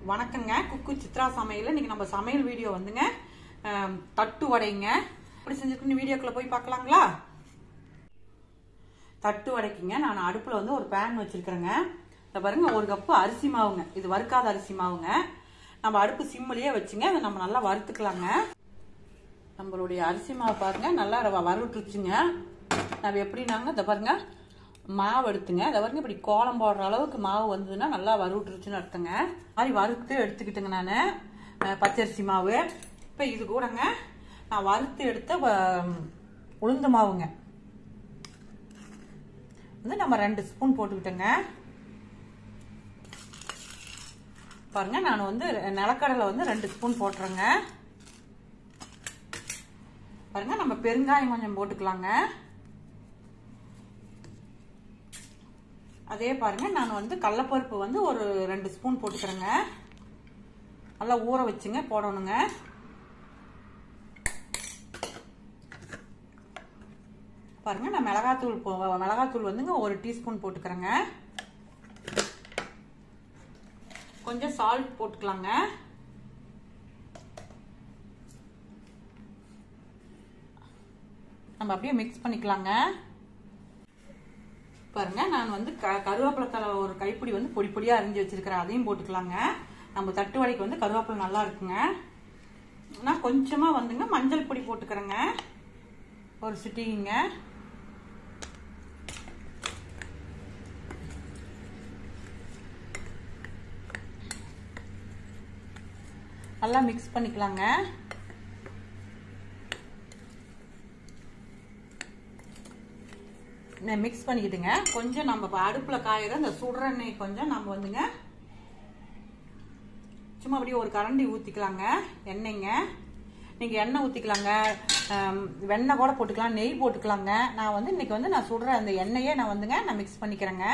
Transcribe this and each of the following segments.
வணக்கங்க குக்கு சித்ரா சமையல் இன்னைக்கு நம்ம சமையல் வீடியோ வந்துங்க ஆம், தட்டு வடைங்க எப்படி செஞ்சிருக்குன்னு வீடியோக்குள்ள போய் பார்க்கலாங்களா தட்டு வடைக்குங்க நான் அடுப்புல வந்து ஒரு பேன் வச்சிருக்கிறேங்க இதை பாருங்க ஒரு கப்பு அரிசி மாவுங்க இது வறுக்காத அரிசி மாவுங்க நம்ம அடுப்பு சிம்மிலேயே வச்சுங்க அதை நம்ம நல்லா வறுத்துக்கலாங்க நம்மளுடைய அரிசி மாவு பாருங்க நல்லா வ- வறுத்துருச்சுங்க நம்ம எப்படினாங்க இதை பாருங்க மாவு எடுத்துங்க இதை பாருங்க இப்படி கோலம் போடுற அளவுக்கு மாவு வந்ததுன்னா நல்லா வறுவிட்டுருச்சுன்னு அர்த்தங்க அது மாதிரி வறுத்து எடுத்துக்கிட்டுங்க நான் பச்சரிசி மாவு இப்போ இது கூடங்க நான் வறுத்து எடுத்த வ- உளுந்து மாவுங்க வந்து நம்ம ரெண்டு ஸ்பூன் போட்டுக்கிட்டோங்க பாருங்க நான் வந்து நிலக்கடலை வந்து ரெண்டு ஸ்பூன் போட்டுறேங்க பாருங்க நம்ம பெருங்காயம் கொஞ்சம் போட்டுக்கலாங்க அதே பாருங்க நான் வந்து கடலப்பருப்பு வந்து ஒரு ரெண்டு ஸ்பூன் போட்டுக்கிறேங்க நல்லா ஊற வச்சுங்க போடணுங்க பாருங்க நான் மிளகாத்தூள் போ- மிளகாத்தூள் வந்துங்க ஒரு டீஸ்பூன் போட்டுக்கிறேங்க கொஞ்சம் சால்ட் போட்டுக்கலாங்க நம்ம அப்படியே மிக்ஸ் பண்ணிக்கலாங்க பாருங்க நான் வந்து க கருவேப்பிலை தலை ஒரு கைப்பிடி வந்து பொடி பொடியாக அரிஞ்சு வச்சிருக்கிறேன் அதையும் போட்டுக்கலாங்க நம்ம தட்டு வடைக்கு வந்து கருவேப்பிலை நல்லா இருக்குங்க நான் கொஞ்சமாக வந்துங்க மஞ்சள் பொடி போட்டுக்கிறேங்க ஒரு சிட்டிங்க நல்லா மிக்ஸ் பண்ணிக்கலாங்க மிக்ஸ் பண்ணிக்கிட்டுங்க கொஞ்சம் நம்ம இப்ப அடுப்புல காயிற இந்த சுடுற எண்ணெய் கொஞ்சம் நம்ம வந்துங்க சும்மா அப்படியே ஒரு கரண்டி ஊத்திக்கலாங்க எண்ணெய்ங்க நீங்க எண்ணெய் ஊத்திக்கலாங்க ஆம், வெண்ணெய் கூட போட்டுக்கலாம் நெய் போட்டுக்கலாங்க நான் வந்து இன்னைக்கு வந்து நான் சுடுற அந்த எண்ணெயே நான் வந்துங்க நான் மிக்ஸ் பண்ணிக்கிறேங்க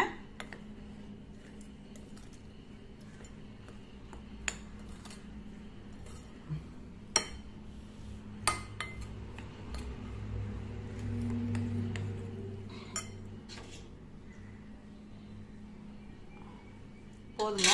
போதுங்க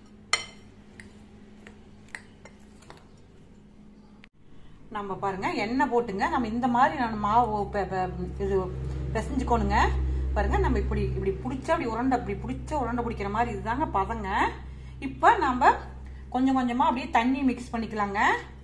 நம்ம பாருங்க எண்ணெய் போட்டுங்க நம்ம இந்த மாதிரி நான் மாவு பெ- பெ- இது பிசைஞ்சுக்கோணுங்க பாருங்க நம்ம இப்படி இப்படி பிடிச்சா அப்படி உருண்டை இப்படி பிடிச்ச உருண்டை பிடிக்கிற மாதிரி இதுதாங்க பதங்க இப்போ நம்ம கொஞ்சம் கொஞ்சமா அப்படியே தண்ணி மிக்ஸ் பண்ணிக்கலாங்க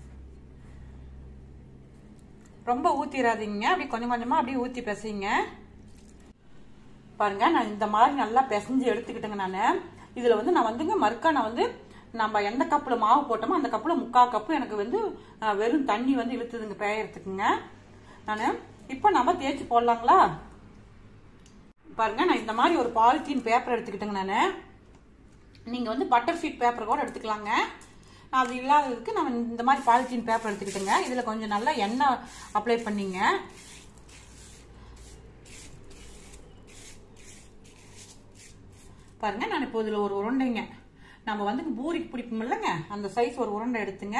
ரொம்ப ஊத்திராதீங்க அப்படி கொஞ்சம் கொஞ்சமா அப்படியே ஊத்தி பிசைங்க பாருங்க நான் இந்த மாதிரி நல்லா பிசைஞ்சு எடுத்துக்கிட்டேங்க நான் இதுல வந்து நான் வந்துங்க மறுக்கா நான் வந்து நம்ம எந்த கப்புல மாவு போட்டோமோ அந்த கப்புல முக்கால் கப்பு எனக்கு வந்து அஹ், வெறும் தண்ணி வந்து இழுத்துதுங்க பேயறதுக்குங்க நான் இப்போ நம்ம தேய்ச்சி போடலாங்களா பாருங்க நான் இந்த மாதிரி ஒரு பாலித்தீன் பேப்பர் எடுத்துக்கிட்டேங்க நான் நீங்க வந்து பட்டர் ஷீட் பேப்பர் கூட எடுத்துக்கலாங்க அது இல்லாததுக்கு நம்ம இந்த மாதிரி பாலித்தீன் பேப்பர் எடுத்துக்கிட்டேங்க இதுல கொஞ்சம் நல்லா எண்ணெய் அப்ளை பண்ணிங்க பாருங்க நான் இப்போ இதுல ஒரு உருண்டைங்க நம்ம வந்து பூரிக்கு பிடிப்போம் இல்லைங்க அந்த சைஸ் ஒரு உருண்டை எடுத்துங்க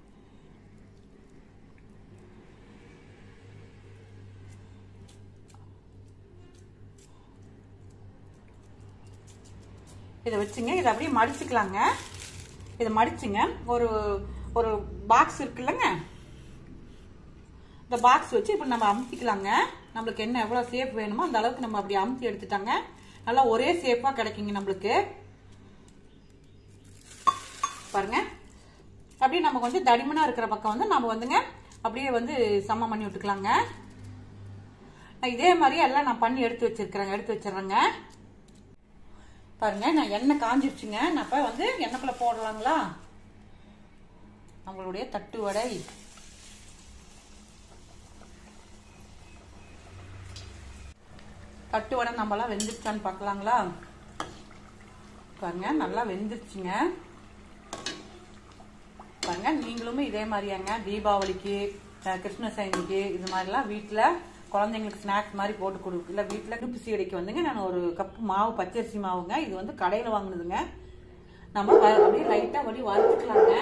இதை வச்சுங்க இதை அப்படியே மடிச்சுக்கலாங்க இதை மடிச்சுங்க ஒரு ஒரு பாக்ஸ் இருக்குல்லங்க இந்த பாக்ஸ் வச்சு இப்படி நம்ம அமுத்திக்கலாங்க நம்மளுக்கு என்ன எவ்வளவு சேஃப் வேணுமோ அந்த அளவுக்கு நம்ம அப்படி அமுத்தி எடுத்துட்டாங்க நல்லா ஒரே சேஃபா கிடைக்குங்க நம்மளுக்கு பாருங்க அப்படியே நம்ம கொஞ்சம் தடிமனா இருக்கிற பக்கம் வந்து நம்ம வந்துங்க அப்படியே வந்து சமம் பண்ணி விட்டுக்கலாங்க நான் இதே மாதிரி எல்லாம் நான் பண்ணி எடுத்து வச்சிருக்கிறேங்க எடுத்து வச்சிடுறேங்க பாருங்க நான் எண்ணெய் காஞ்சிருச்சுங்க நான் இப்ப வந்து எண்ணெய்க்குள்ள போடலாங்களா நம்மளுடைய தட்டு வடை தட்டு வடை நம்மலாம் வெந்துருச்சான்னு பார்க்கலாங்களா பாருங்க நல்லா வெந்துருச்சுங்க பாருங்க நீங்களுமே இதே மாதிரியாங்க தீபாவளிக்கு அஹ், கிருஷ்ண ஜெயந்திக்கு இது மாதிரிலாம் வீட்டில் குழந்தைங்களுக்கு ஸ்நாக்ஸ் மாதிரி போட்டு கொடுக்கு இல்லை வீட்டில் இடுப்பு சீடைக்கு வந்துங்க நான் ஒரு கப்பு மாவு பச்சரிசி மாவுங்க இது வந்து கடையில் வாங்கினதுங்க நம்ம வ- அப்படியே லைட்டாக வடி வறுத்துக்கலாங்க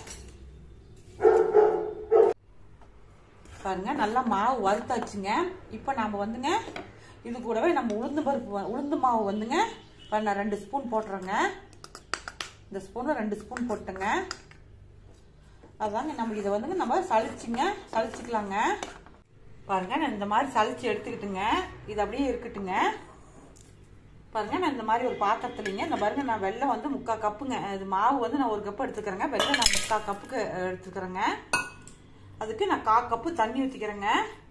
பாருங்க நல்லா மாவு வறுத்தாச்சுங்க இப்போ நாம வந்துங்க இது கூடவே நம்ம உளுந்து பருப்பு வ- உளுந்து மாவு வந்துங்க பாருங்க, நான் ரெண்டு ஸ்பூன் போட்டுறேங்க இந்த ஸ்பூனில் ரெண்டு ஸ்பூன் போட்டுங்க அதாங்க நம்ம இதை வந்துங்க நம்ம சளிச்சுங்க சளிச்சுக்கலாங்க பாருங்க நான் இந்த மாதிரி சளிச்சு எடுத்துக்கிட்டுங்க இது அப்படியே இருக்கட்டுங்க பாருங்க நான் இந்த மாதிரி ஒரு பாத்திரத்துலங்க இந்த பாருங்க நான் வெள்ளம் வந்து முக்கால் கப்புங்க இது மாவு வந்து நான் ஒரு கப்பு எடுத்துக்கிறேங்க வெள்ளம் நான் முக்கால் கப்புக்கு எடுத்துக்கிறேங்க அதுக்கு நான் கால் கப்பு தண்ணி ஊற்றிக்கிறேங்க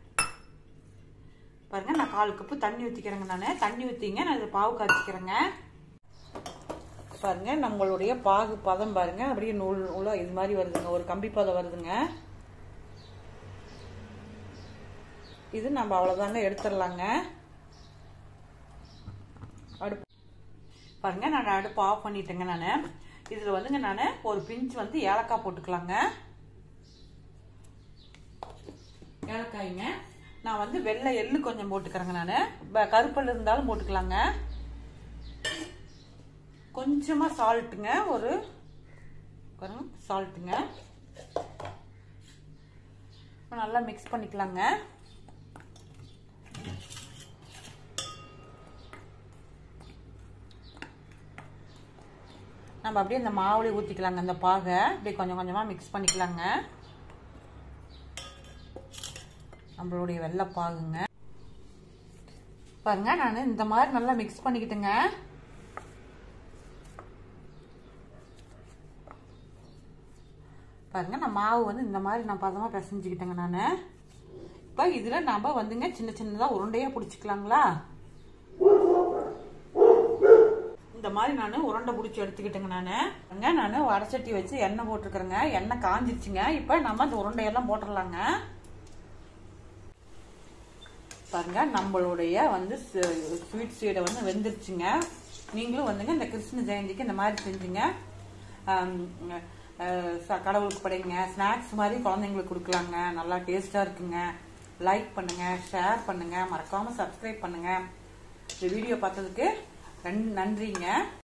பாருங்க நான் கால் கப்பு தண்ணி ஊற்றிக்கிறேங்க நான் தண்ணி ஊற்றிங்க நான் இது பாவு காய்ச்சிக்கிறேங்க பாருங்க நம்மளுடைய பாகு பதம் பாருங்க அப்படியே நூல் நூலா இது மாதிரி வருதுங்க ஒரு கம்பி பதம் வருதுங்க இது நம்ம அவ்வளோதாங்க எடுத்துடலாங்க அடுப்பு பாருங்க நான் அடுப்பு ஆஃப் பண்ணிட்டேங்க நான் இதில் வந்துங்க நான் ஒரு பிஞ்ச் வந்து ஏலக்காய் போட்டுக்கலாங்க ஏலக்காய்ங்க நான் வந்து வெள்ளை எள்ளு கொஞ்சம் போட்டுக்கிறேங்க நான் கருப்பல் இருந்தாலும் போட்டுக்கலாங்க கொஞ்சமாக சால்ட்டுங்க ஒரு பாருங்க சால்ட்டுங்க நல்லா மிக்ஸ் பண்ணிக்கலாங்க நம்ம அப்படியே இந்த மாவுலேயே ஊற்றிக்கலாங்க இந்த பாகை அப்படியே கொஞ்சம் கொஞ்சமாக மிக்ஸ் பண்ணிக்கலாங்க நம்மளுடைய வெள்ளைப்பாகுங்க பாருங்க நான் இந்த மாதிரி நல்லா மிக்ஸ் பண்ணிக்கிட்டுங்க பாருங்க நான் மாவு வந்து இந்த மாதிரி நான் பதமாக பிசைஞ்சுக்கிட்டேங்க நான் இப்போ இதில் நம்ம வந்துங்க சின்ன சின்னதாக உருண்டையாக பிடிச்சிக்கலாங்களா இந்த மாதிரி நான் உருண்டை பிடிச்சி எடுத்துக்கிட்டேங்க நான் நான் வடச்சட்டி வச்சு எண்ணெய் போட்டிருக்கிறேங்க எண்ணெய் காஞ்சிருச்சுங்க இப்போ நம்ம அந்த உருண்டையெல்லாம் போட்டுடலாங்க பாருங்க நம்மளுடைய வந்து ஸ்வீட் சீடை வந்து வெந்துருச்சுங்க நீங்களும் வந்துங்க இந்த கிருஷ்ண ஜெயந்திக்கு இந்த மாதிரி செஞ்சுங்க கடவுளுக்கு படைங்க ஸ்நாக்ஸ் மாதிரி குழந்தைங்களுக்கு கொடுக்கலாங்க நல்லா டேஸ்டாக இருக்குங்க லைக் பண்ணுங்க ஷேர் பண்ணுங்க மறக்காம சப்ஸ்கிரைப் பண்ணுங்க இந்த வீடியோ பார்த்ததுக்கு நன்றிங்க